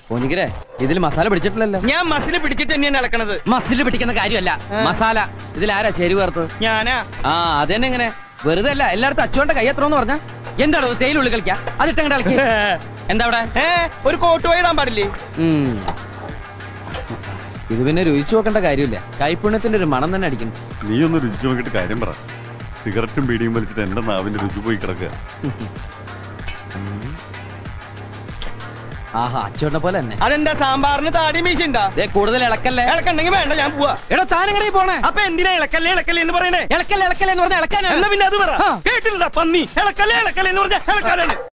പോഞ്ഞിക്കരെ ഇതിൽ മസാല പിടിച്ചിട്ടില്ലല്ലോ ഞാൻ മസില് പിടിച്ചിട്ട് തന്നെയാണ് ഇളക്കണത് മസിൽ പിടിക്കുന്ന കാര്യമല്ല മസാല ഇതിൽ ആരാ ചേരുവ ചേർത്ത് ഞാനാ ആ അതന്നെ എങ്ങനെ വെറുതെ അല്ല എല്ലായിടത്തും അച്ചുകൊണ്ട് കൈ എത്ര പറഞ്ഞ എന്താണോ തേയിലുള്ളിൽ കളിക്കാ അതിട്ടങ്ങടെ കളിക്ക എന്താ അവിടെ ഏ ഒരു കോട്ട് പോയി ഇടാൻ പാടില്ലേ ഉം. ഇത് പിന്നെ രുചിച്ചു നോക്കേണ്ട കാര്യമില്ല കൈപ്പുണ്യത്തിന്റെ ഒരു മണം തന്നെ അടിക്കുന്നു നീ ഒന്ന് രുചിച്ചു നോക്കിയിട്ട് കാര്യം പറ സിഗരറ്റും ബീഡിയും വലിച്ചിട്ട് എന്റെ നാവിന്റെ രുചി പോയി കിടക്കുക ആഹാ അച്ചുകൊണ്ട പോലെ തന്നെ അതെന്താ സാമ്പാറിന് താടി മീശ ഉണ്ടാ ദേ കൂടുതൽ ഇളക്കല്ലേ ഇളക്കണ്ടെങ്കിൽ വേണ്ട ഞാൻ പോവാ എടോ താനെങ്ങടെ പോണേ അപ്പൊ എന്തിനാ ഇളക്കല്ലേ ഇളക്കല്ലേ എന്ന് പറയണേ ഇളക്കല്ലേ ഇളക്കല്ലേ എന്ന് പറഞ്ഞാൽ ഇളക്കാനാണ് എന്നാ പിന്നെ അത് പറ ആ. കേട്ടില്ല പന്നി ഇളക്കല്ലേ ഇളക്കല്ലേ എന്ന് പറഞ്ഞ ഇളക്കാനാണ്